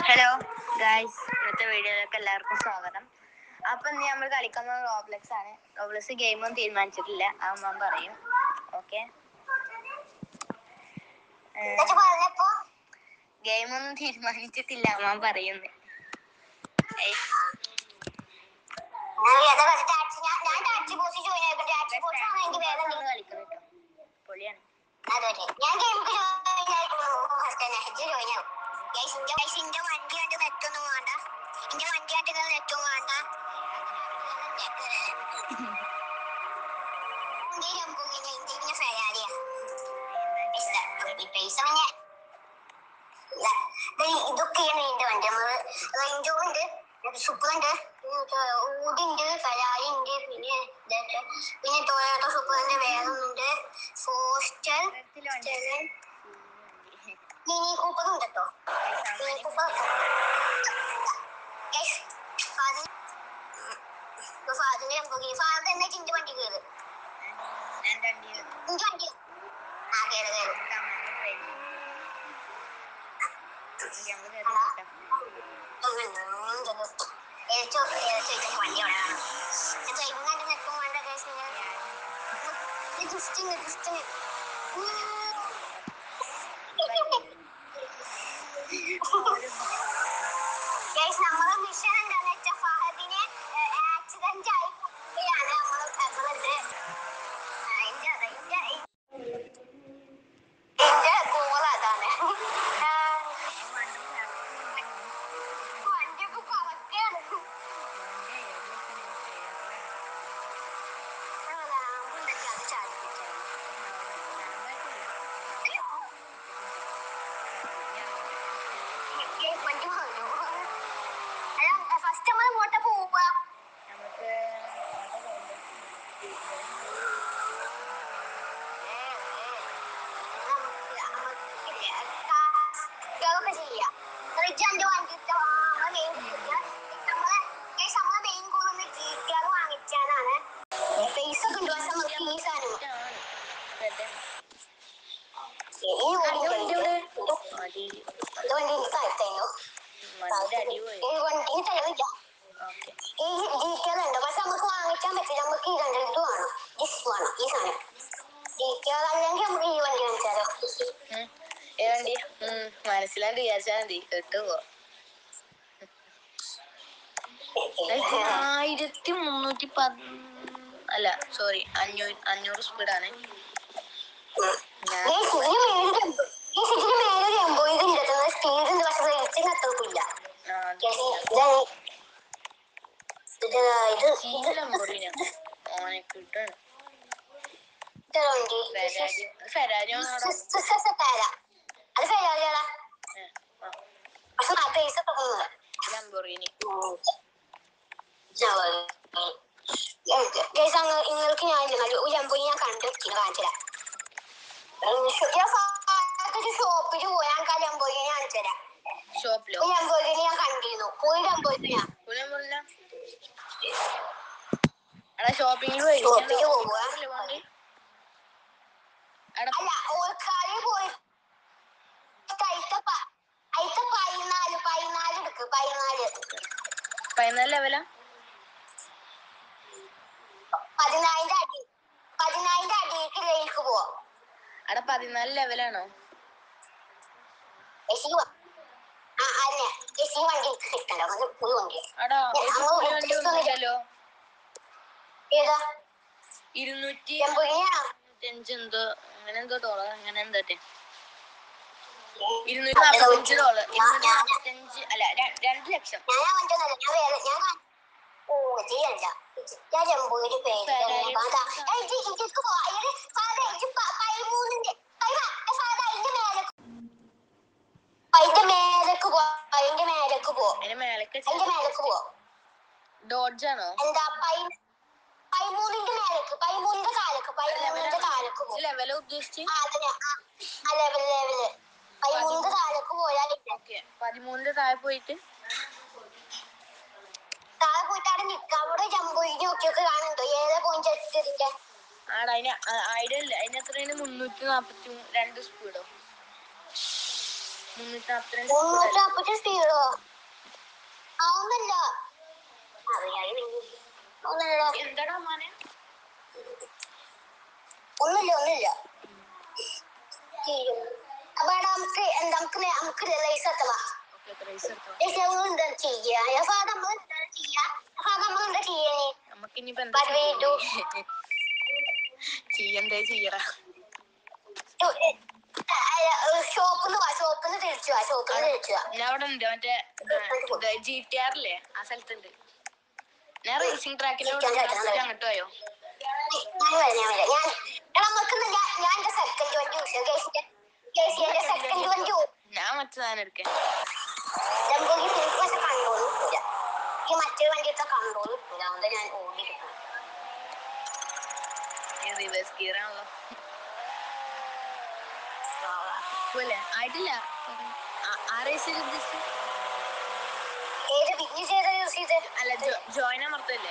Hello guys ഇന്നത്തെ വീഡിയോയിലേക്ക് എല്ലാവർക്കും സ്വാഗതം അപ്പൊ ഇന്ന് നമ്മൾ കളിക്കുന്നത് റോബ്ലെക്സ് ആണ് റോബ്ലെക്സ് ഗെയിമൊന്നും തീരുമാനിച്ചിട്ടില്ല അത് ഞാൻ പറയും ഓക്കെ ഗെയിമൊന്നും തീരുമാനിച്ചിട്ടില്ല ഞാൻ പറയുന്നു കളിക്കണം പൊളിയാണ് ഞാൻ ഗെയിമിക്ക് ജോയിൻ ആവും ഗൈസ് ഇന്റെ ഗൈസ് ഇന്റെ വണ്ടി കണ്ട് നെറ്റൊന്നും വേണ്ട ഇന്റെ വണ്ടി കണ്ട് നെറ്റും വേണ്ട ഇന്റെ ലംബോർഗിനി ഇന്റെ പിന്നെ ഫെരാരിയാ പൈസ പിന്നെ ഇല്ല. ദേ ഇതൊക്കെയാണ് എന്റെ വണ്ടി നമ്മള് റേഞ്ച് ഉണ്ട് സൂപ്പർ ഉണ്ട് ഊടി ഉണ്ട് ഫെരാരി ഉണ്ട് പിന്നെ ഇതൊക്കെ പിന്നെ ടൊയോട്ടോ സൂപ്പറിന്റെ വേറെ ഒന്നുണ്ട് ഫോസ്റ്റർ മിനി കൂപ്പർ ഉണ്ട് കേട്ടോ മിനി കൂപ്പർ ഗൈസ് ഫാദർ ഫാദറിന്റെ ലംബോർഗിനി ഫാദർ എന്നിട്ട് ഇന്റെ വണ്ടി കയറ് ഞാൻ രണ്ടു ഇന്റെ വണ്ടി ആ കയറ് കയറ് നമ്മളെ മിഷൻ എന്താന്ന് വെച്ചാൽ ഫഹദിനെ ആക്സിഡന്റ് ആയി പോവുകയാണ് നമ്മള് നമ്മളത് അതിന്റെ അതിന്റെ എന്റെ ഗോൾ അതാണ് വണ്ടിയൊക്കെ പറക്കാണ് ലാമ്പുണ്ടെങ്കിൽ അത് ചാടിപ്പിച്ചാണ് വണ്ടി പറഞ്ഞു അല്ല ഫസ്റ്റ് നമ്മൾ ഇങ്ങോട്ട് പോവുക നമുക്ക് ഇതൊക്കെ ചെയ്യാം റിജന്റെ വണ്ടി നമ്മളെ മെയിൻ നമ്മളെ നമ്മളെ മെയിൻ കൂടുന്ന ജീറ്റുകൾ വാങ്ങിച്ചാലാണ് പൈസ ഒക്കെ ഉണ്ട് പക്ഷെ നമുക്ക് ഈ സാധനം ഈ വണ്ടി അടി ഇത് വണ്ടി എനിക്ക് താഴ്ത്തയോ മണ്ണിന്റെ അടി പോയി ഈ വണ്ടി തെളിവില്ല ഓക്കെ ഈ ജീറ്റുകളുണ്ട് പക്ഷെ നമുക്ക് വാങ്ങിക്കാൻ പറ്റില്ല നമുക്ക് ഈ രണ്ട് ഇത് വേണം ജിസ് വേണം ഈ സാധനം ജീറ്റുകൾ അല്ലെങ്കിൽ നമുക്ക് ഈ വണ്ടി വാങ്ങിച്ചാലോ ഏവണ്ടി മനസ്സിലാണ്ട് വിചാരിച്ചാ മതി കേട്ടുപോ ആയിരത്തി മുന്നൂറ്റി പത് അല്ല സോറി അഞ്ഞൂറ് അഞ്ഞൂറ് സ്പീഡാണ് ഞാൻ ഈ ഇതിന് മേലെ ഈ ഇതിന് മേലെ ഒരു എംബോയിഡ് ഉണ്ട് സ്പീഡ് ഉണ്ട് പക്ഷെ റേറ്റിംഗ് അത്രക്കില്ല ആ, അത് ഇതാണ് ഇത് ഇത് ഇത് ശീലം ഓനെ കിട്ടണം ഇത് വണ്ടി ഫെരാരി ഫെരാരി ആണോടാ ഫെരാ അത് ഫെരാരിയാടാ പക്ഷെ ആ പൈസ പോകുന്നത് ലംബോർഗിനി നിങ്ങൾക്ക് ഞാൻ ഒരു ലംബോയി ഞാൻ കണ്ടു കാണിച്ചുതരാം ഷോപ്പിൽ പോയി ഞാൻ ആ ലംബോയി കാണിച്ചു തരാം ഷോപ്പിലോ ഈ ലംബോയിനെ ഞാൻ കണ്ടിരുന്നു പോയി ലംബോയിനെ ഞാൻ പുള്ളിയും പുള്ളില്ല എടാ ഷോപ്പിങ്ങിൽ പോയി ഷോപ്പില് പോവുക. വണ്ടി എടാ അല്ല ഓർക്കാരി പോയി അയിത്ത പ- അയിത്ത പതിനാല് പതിനാല് എടുക്ക് പതിനാല് പതിനാല് ലെവലാ പതിനാലിന്റെ അടി പതിനാലിന്റെ അടിയിലേക്ക് ലേക്ക് പോവാം എടാ പതിനാല് ലെവലാണോ എസി വ- ആ അതെ എസി വണ്ടി കിട്ടണ്ടോ അത് പുതു വണ്ടി എടാ ഒരു പുള്ളി വണ്ടി ഒന്നുമില്ലല്ലോ ഏതാ ഇരുന്നൂറ്റി ലംബോർഗിനിയാണോ അഞ്ച് എന്തോ അങ്ങനെ എന്തോ ഡോളർ അങ്ങനെ എന്തോ ഇരുന്നൂറ്റി നാപ്പത്തഞ്ച് ഡോളർ ഇരുന്നൂറ്റി നാപ്പത്തഞ്ച് അല്ല ര- രണ്ട് ലക്ഷം ഞാൻ ആ വണ്ടി ഒന്നല്ല ഞാൻ വേറെ ഞാൻ കാ- ഓ ചെയ്യണ്ട ഞാൻ ലംബോർഗിനി പേര് ഫെരാരി. ഇതിക്ക് പോവാ ഇത് ഫാദർ ഇത് പ- പതിമൂന്നിന്റെ അയ്യ, ഫാദർ അതിന്റെ മേലേക്ക് അതിന്റെ മേലേക്ക് പോ അതിന്റെ മേലേക്ക് പോ അതിന്റെ മേലക്ക് അതിന്റെ മേലേക്ക് പോ ഡോഡ്ജ് ആണോ എന്താ പൈ പൈമൂന്നിന്റെ മേലേക്ക് പൈമൂന്നിന്റെ കാലക്ക് പൈമൂന്നിന്റെ കാലക്ക് പോ ലെവല ഉദ്ദേശിച്ച് ആ അതിന് ആ- ആ ലെവല് ലെവല് പൈമൂന്നിന്റെ കാലക്ക് പോയാലില്ല ഓക്കെ പതിമൂന്നിന്റെ താഴെ പോയിട്ട് താഴെ പോയിട്ട് അവിടെ നിൽക്കാം അവിടെ ജമ്പോ ഇനി നോക്കിയൊക്കെ കാണുന്നുണ്ടോ ഏഴ് പോയിന്റ് എട്ട് ഇതിന്റെ ആടാ അതിന് ഐഡിയ ഇല്ല അതിന് എത്രയാണ് മുന്നൂറ്റി നാപ്പത്തി രണ്ട് സ്പീഡോ മുന്നൂറ്റി നാപ്പത്തിരണ്ട് മുന്നൂറ്റി നാപ്പത്തി സ്പീഡോ ആവുന്നില്ല അറിയാതെ ഒന്നുമില്ല എന്താടാ മോനെ ഒന്നുമില്ല ഒന്നുമില്ല തീരും. അപ്പൊ എടാ നമുക്ക് എന്താ നമുക്ക് നേ- നമുക്ക് ലൈസ് എത്തവാ ഓക്കെ പ്രൈസ് എടുത്തോ നമ്മൾ എന്താ ചെയ്യാ അപ്പൊ നമ്മൾ എന്താ ചെയ്യാ അപ്പൊ നമ്മൾ എന്താ ചെയ്യേ നമുക്കിനിയിപ്പോ എന്താ But we do. ചെയ്യണ്ടേ ചെയ്യടാ ഷോപ്പിന്ന് വാ ഷോപ്പിന്ന് തിരിച്ചു വാ ഷോപ്പിന്ന് തിരിച്ചു വാ ഞാൻ അവിടെ ഉണ്ട് മറ്റേ ജി ടി ആറില്ലേ ആ സ്ഥലത്തുണ്ട് ഞാൻ റേസിംഗ് ട്രാക്കിലോട്ട് അങ്ങോട്ട് പോയോ ഞാൻ വരാം ഞാൻ വരാം ഞാൻ എടാ നമുക്ക് ഞാൻ ഞാൻ എന്റെ സെക്കൻഡ് വണ്ടി യൂസ് ചെയ്യാം എന്റെ സെക്കൻഡ് വണ്ടി ഞാൻ മറ്റു സാധനം എടുക്കാൻ ലംബോഗി എനിക്ക് പക്ഷെ കൺട്രോൾ കിട്ടൂല ഈ മറ്റേ വണ്ടിയത്തെ കൺട്രോൾ കിട്ടൂല അതുകൊണ്ട് ഞാൻ ഓടി എടുക്കണം റിവേഴ്സ് ഗിയർ ആണല്ലോ പോലെ ആയിട്ടില്ല ആ- ആ റേസിൽ ഉദ്ദേശിച്ചു ഏത് ബിഗ്നി ചെയ്ത യൂസ് ചെയ്ത് അല്ല ജോയിൻ അമർത്തല്ലേ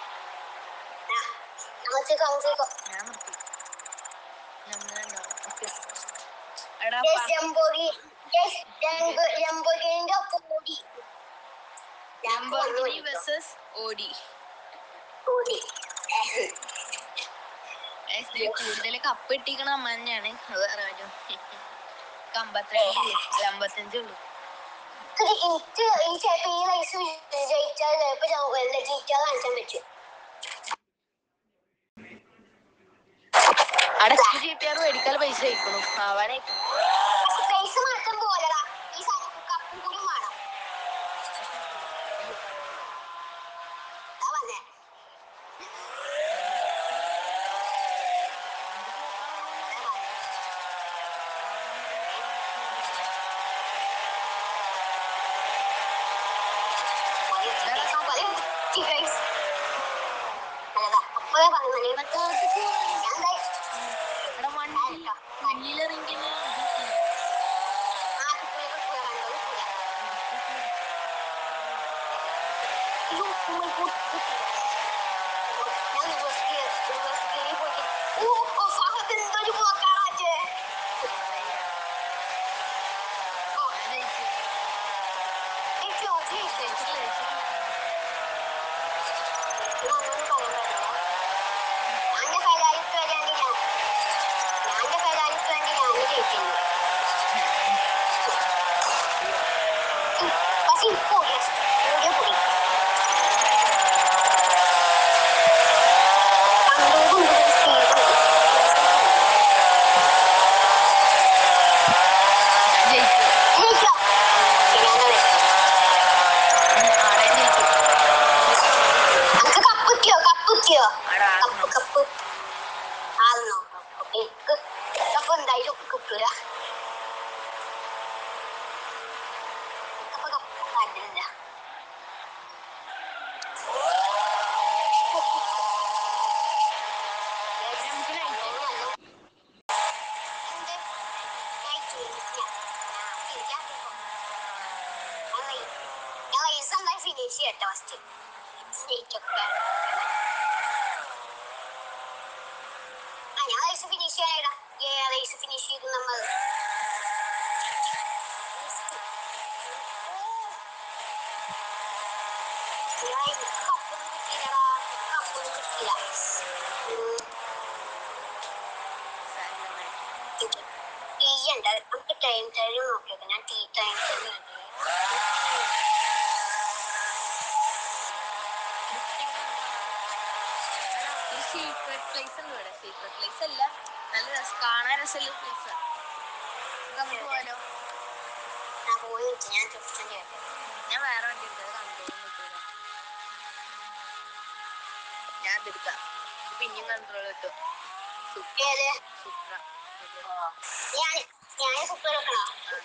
നമുക്ക് കൗൺസിൽ ഞാൻ അമർത്തി നമ്മളെന്താ ഓക്കെ എടാ ലംബോഗി ലംബോഗിന്റെ ഒപ്പം ഓടി ലംബോർഗിനി വെസസ് ഓടി ഓടി കൂടുതൽ കപ്പ് ഇട്ടിക്കണ അമ്മ തന്നെയാണ് അത് വേറെ കാര്യം അമ്പത്തിരണ്ട് അല്ല അമ്പത്തഞ്ചേ ഉള്ളൂ എനിക്ക് ഈ ചേട്ടൻ ഈ റൈസ് ജയിച്ചാൽ ചിലപ്പോ ജയിച്ചാൽ കാണിച്ചാൻ പറ്റും അടച്ചു ചീട്ടിയാർ മേടിക്കാൻ പൈസ അയക്കണു ആവാനേ പൈസ മാത്രം പോലടാ ഈ സാധനം കപ്പും കൂടി വേണം അതാ വന്നേ എടാ വണ്ടി വണ്ടിയിലിറങ്ങി പക്ഷെ ഇപ്പൊ ഓടിയ ഓടിയ പോയി ജയിച്ചു ആടെ ജയിച്ചു ആടാ കപ്പ് കപ്പ് ആണോ എനിക്ക് കപ്പ് എന്തായാലും കിട്ടൂല കപ്പ് കപ്പ് കണ്ടില്ല നമുക്ക് നയിച്ചു ഫിനിഷ് ചെയ്യട്ടെ ഫസ്റ്റ് സ്നേക്കൊക്കെ ആ ഞാൻ റൈസ് ഫിനിഷ് ചെയ്യാനായിടാ ഏ റൈസ് ഫിനിഷ് ചെയ്തു നമ്മൾ കപ്പൊന്നും കിട്ടിയില്ലടാ കപ്പൊന്നും കിട്ടിയില്ല ഉം. ടീ ഉണ്ട് നമുക്ക് ടൈം ടൈം നോക്കിയത് ഞാൻ ടീ ടൈം ഈ സീക്രട്ട് പ്ലേസ് ഉണ്ട് ഇവിടെ സീക്രട്ട് പ്ലേസ് അല്ല നല്ല രസം കാണാൻ രസമുള്ള പ്ലേസ് നമുക്ക് പോകാലോ ഞാൻ പോയി ഞാൻ ചുറ്റും കേട്ടു ഞാൻ വേറെ വണ്ടി ഉണ്ട് അത് കൺട്രോൾ കിട്ടൂല ഞാൻ അതെടുക്കാം ഇത് പിന്നെയും കൺട്രോൾ കിട്ടും ഏത് സുപ്ര ഞാൻ ഞാൻ സൂപ്പർ വെക്കണോ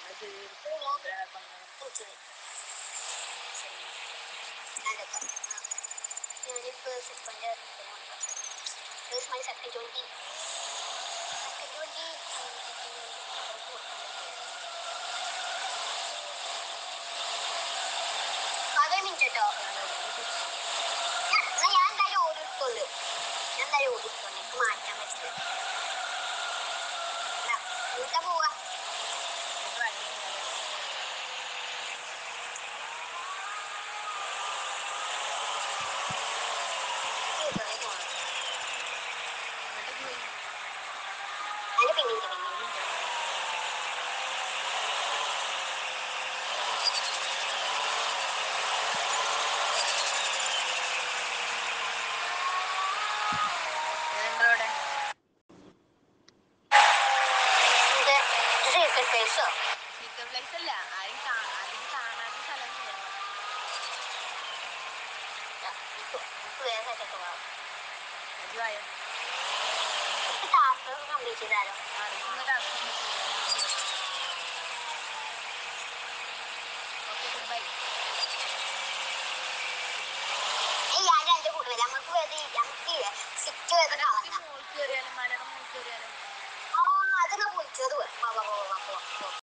ഞാനിപ്പോ സൂപ്പറിന്റെ സെക്കൻഡ് ട്വന്റി സെക്കൻഡ് ട്വന്റി പതിനഞ്ച് മിനിറ്റ് കേട്ടോ എന്നാ ഞാൻ എന്തായാലും ഓടിക്കോളൂ ഞാൻ എന്തായാലും ഓടിക്കോളൂ എനിക്ക് മാറ്റാൻ പറ്റില്ല എന്നാ, എങ്ങോട്ടാ പോവാ പ്ലേസോ സീക്രട്ട് പ്ലേസ് അല്ല ആരും കാ- അധികം കാണാത്ത സ്ഥലമൊന്നുമില്ല വേറെ സെറ്റൊക്കെ വേണം അജുവായോ ടാസ്ക് കംപ്ലീറ്റ് ചെയ്താലോ അറിയുന്ന ടാസ്ക് ഓക്കെ ഗുഡ് ബൈ ഈ ഞാൻ രണ്ട് കൂട്ടുകാർ നമുക്ക് വേറെ നമുക്ക് സിറ്റ് വേറെ നമുക്ക് കാണാം മോൾക്ക് കയറിയാലും മലയുടെ മോൾക്ക് കയറിയാലും ആ അതൊക്കെ പൊളിച്ചത് വാ വാ വാ വാ വാ